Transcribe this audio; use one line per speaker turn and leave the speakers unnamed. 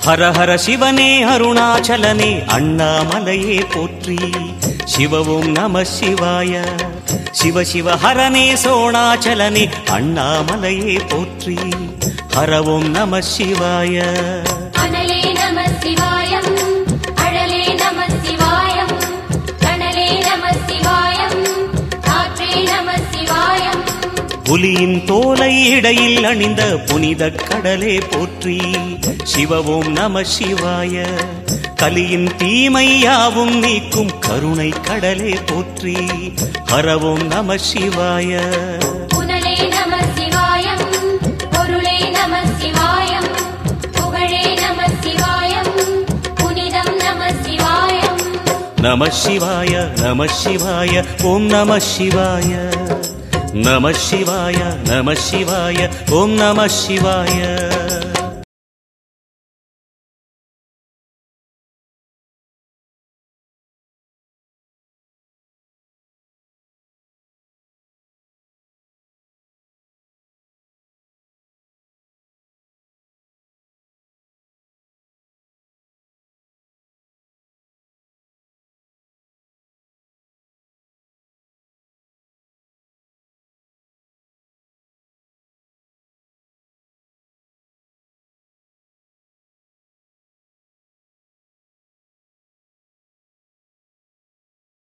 ஹர ஹர சிவனே அருணாச்சலனே அண்ணாமலையே போற்றி சிவவும் நம சிவாய சிவ சிவ ஹரனே சோணாச்சலனே அண்ணாமலையே போற்றி ஹரவும் நம சிவாய
அனலே நம சிவாயம் அழலே நம சிவாயம் கனலே நம சிவாயம் காற்றே நம சிவாயம்
புலியின் தோலை இடையில் அணிந்த புனித கடலே போற்றி சிவவும் நம சிவாய கலியின் தீமையாவும் நீக்கும் கருணை கடலே போற்றி ஹரவும் நம சிவாய
புனலே நம சிவாயம் பொருளே நம சிவாயம் புகழே நம சிவாயம் புனிதம் நம சிவாயம்
நம சிவாய நம சிவாய ஓம் நம சிவாய நம சிவாய நம சிவாய ஓம் நம சிவாய